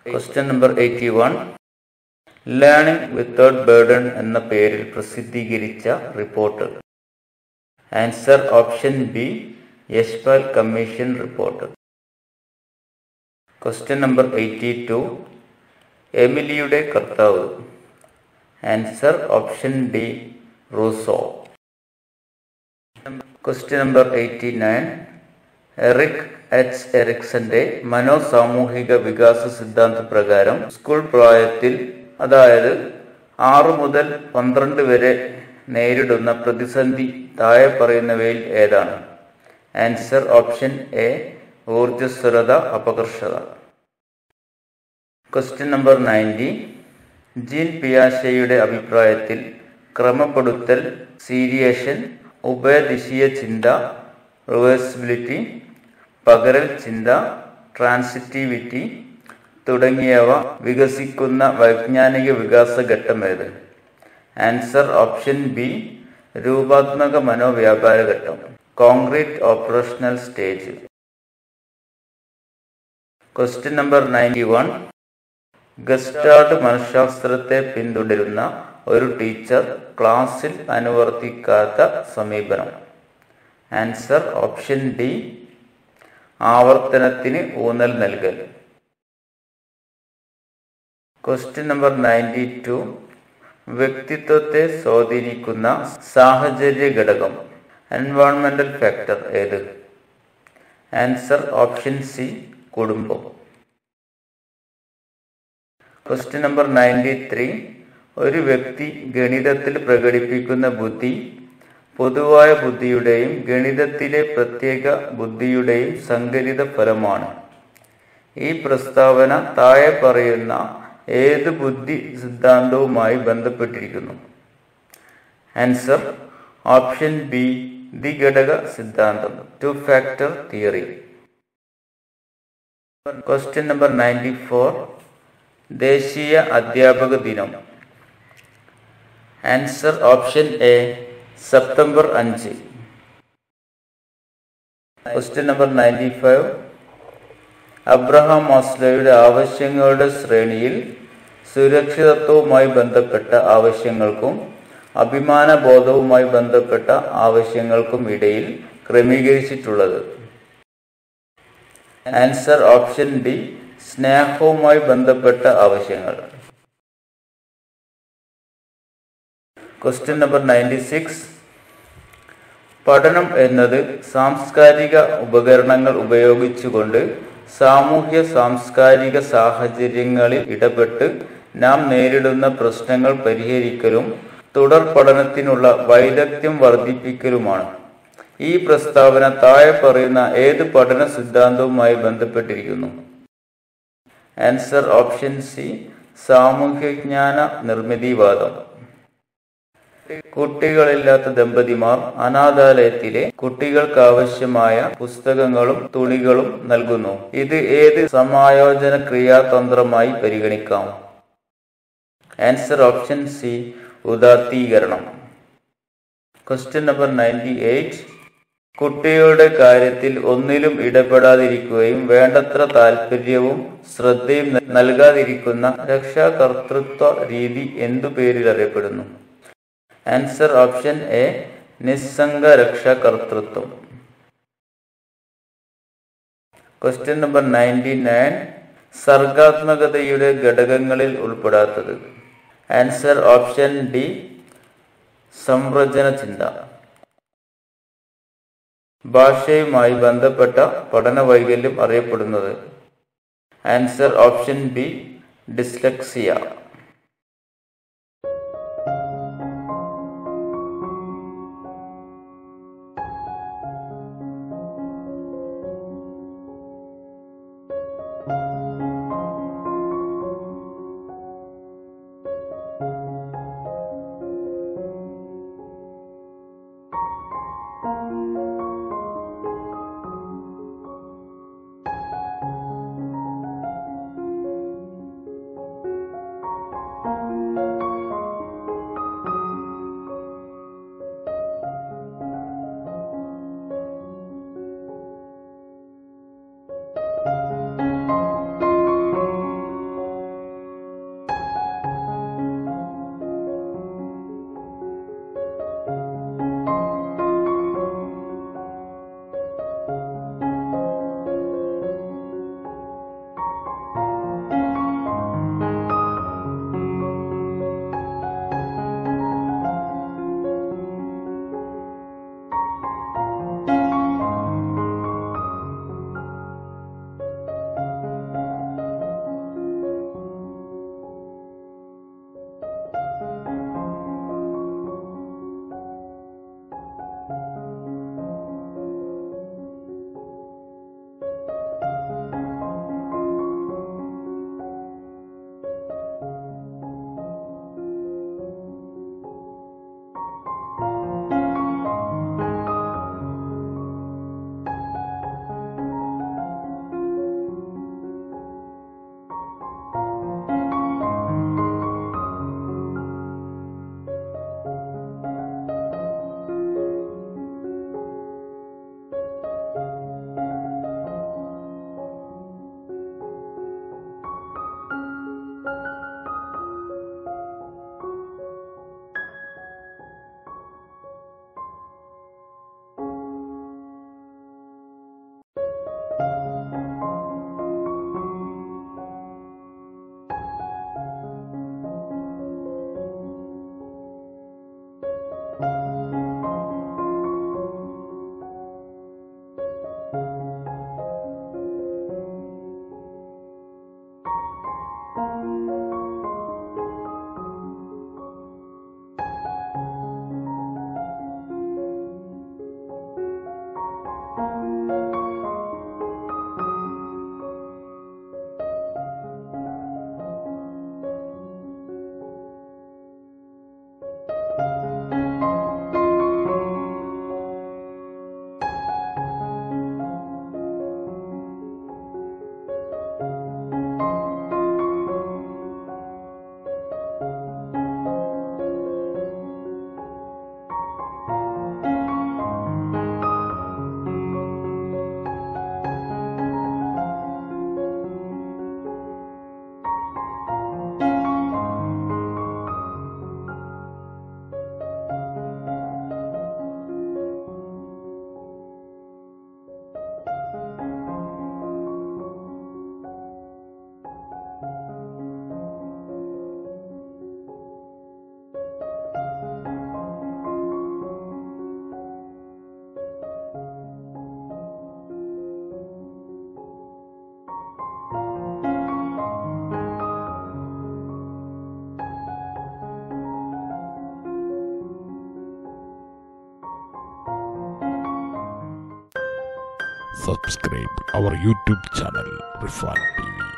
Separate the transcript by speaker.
Speaker 1: Question number eighty one learning without burden എന്ന പേരിൽ പ്രസിദ്ധീകരിച്ച report answer option B Yashpal commission report question number eighty two എമിലിയുടെ കർത്താവ് answer option D Rousseau question number eighty nine Erik H എറിക്സന്റെ മനോസാമൂഹിക വികാസ സിദ്ധാന്ത പ്രകാരം സ്കൂൾ പ്രായത്തിൽ അതായത് ആറ് മുതൽ പന്ത്രണ്ട് വരെ നേരിടുന്ന പ്രതിസന്ധി താഴെ പറയുന്നവയിൽ ഏതാണ് ആൻസർ ഓപ്ഷൻ എ ഊർജ്ജസ്വലത അപകർഷത ക്വസ്റ്റ്യൻ നമ്പർ നയൻറ്റി ജീൻ പിയാഷയുടെ അഭിപ്രായത്തിൽ ക്രമപ്പെടുത്തൽ സീരിയേഷൻ ഉഭയദിശീയ ചിന്ത റിവേഴ്സിബിലിറ്റി പകരൽ ചിന്ത ട്രാൻസിറ്റിവിറ്റി തുടങ്ങിയവ വികസിക്കുന്ന വൈജ്ഞാനിക വികാസ ഘട്ടമേത് ആൻസർ ഓപ്ഷൻ ബി രൂപാത്മക മനോവ്യാപാര ഘട്ടം concrete operational stage question number ninety one Gestalt മനഃശാസ്ത്രത്തെ പിന്തുടരുന്ന ഒരു ടീച്ചർ ക്ലാസ്സിൽ അനുവർത്തിക്കാത്ത സമീപനം ആൻസർ ഓപ്ഷൻ ഡി ആവർത്തനത്തിന് ഊന്നൽ നൽകൽ ക്വസ്റ്റ്യൻ നമ്പർ നയൻറ്റി ടു വ്യക്തിത്വത്തെ സ്വാധീനിക്കുന്ന സാഹചര്യ ഘടകം എൻവയോൺമെന്റൽ ഫാക്ടർ ഏത് ആൻസർ ഓപ്ഷൻ സി കുടുംബം ക്വസ്റ്റ്യൻ നമ്പർ നയൻറ്റി ത്രീ ഒരു വ്യക്തി ഗണിതത്തിൽ പ്രകടിപ്പിക്കുന്ന ബുദ്ധി പൊതുവായ ബുദ്ധിയുടെയും ഗണിതത്തിലെ പ്രത്യേക ബുദ്ധിയുടെയും സങ്കലിത ഫലമാണ് ഈ പ്രസ്താവന താഴെ പറയുന്ന ഏത് ബുദ്ധി സിദ്ധാന്തവുമായി ബന്ധപ്പെട്ടിരിക്കുന്നു ആൻസർ ഓപ്ഷൻ ബി ദി ഘടക സിദ്ധാന്തം two factor theory question number ninety four ദേശീയ അധ്യാപക ദിനം ആൻസർ ഓപ്ഷൻ എ സെപ്റ്റംബർ അഞ്ച് question number ninety five Abraham മാസ്ലോയുടെ ആവശ്യങ്ങളുടെ ശ്രേണിയിൽ സുരക്ഷിതത്വവുമായി ബന്ധപ്പെട്ട ആവശ്യങ്ങൾക്കും അഭിമാനബോധവുമായി ബന്ധപ്പെട്ട ആവശ്യങ്ങൾക്കും ഇടയിൽ ക്രമീകരിച്ചിട്ടുള്ളത് ആൻസർ ഓപ്ഷൻ ഡി സ്നേഹവുമായി ബന്ധപ്പെട്ട ആവശ്യങ്ങൾ ക്വസ്റ്റ്യൻ നമ്പർ നയൻറ്റി സിക്സ് പഠനം എന്നത് സാംസ്കാരിക ഉപകരണങ്ങൾ ഉപയോഗിച്ചുകൊണ്ട് സാമൂഹ്യ സാംസ്കാരിക സാഹചര്യങ്ങളിൽ ഇടപെട്ട് നാം നേരിടുന്ന പ്രശ്നങ്ങൾ പരിഹരിക്കലും തുടർ പഠനത്തിനുള്ള വൈദഗ്ധ്യം വർദ്ധിപ്പിക്കലുമാണ് ഈ പ്രസ്താവന താഴെ പറയുന്ന ഏത് പഠന സിദ്ധാന്തവുമായി ബന്ധപ്പെട്ടിരിക്കുന്നു ആൻസർ ഓപ്ഷൻ സി സാമൂഹ്യജ്ഞാന നിർമ്മിതിവാദം കുട്ടികളില്ലാത്ത ദമ്പതിമാർ അനാഥാലയത്തിലെ കുട്ടികൾക്കാവശ്യമായ പുസ്തകങ്ങളും തുണികളും നൽകുന്നു ഇത് ഏത് സമായോജന ക്രിയാതന്ത്രമായി പരിഗണിക്കാം ആൻസർ ഓപ്ഷൻ സി ഉദാത്തീകരണം ക്വസ്റ്റ്യൻ നമ്പർ നയൻറ്റി എയ്റ്റ് കുട്ടികളുടെ കാര്യത്തിൽ ഒന്നിലും ഇടപെടാതിരിക്കുകയും വേണ്ടത്ര താല്പര്യവും ശ്രദ്ധയും നൽകാതിരിക്കുന്ന രക്ഷാകർത്തൃത്വ രീതി എന്തു പേരിൽ അറിയപ്പെടുന്നു ആൻസർ ഓപ്ഷൻ എ നിസ്സംഗ രക്ഷാകർത്തൃത്വം ക്വസ്റ്റ്യൻ നമ്പർ നയൻറ്റി നയൻ സർഗാത്മകതയുടെ ഘടകങ്ങളിൽ ഉൾപ്പെടാത്തത് ആൻസർ ഓപ്ഷൻ ഡി സംരചന ചിന്ത ഭാഷയുമായി ബന്ധപ്പെട്ട പഠന വൈകല്യം അറിയപ്പെടുന്നത് answer option B dyslexia
Speaker 2: subscribe our YouTube channel, Rifan TV.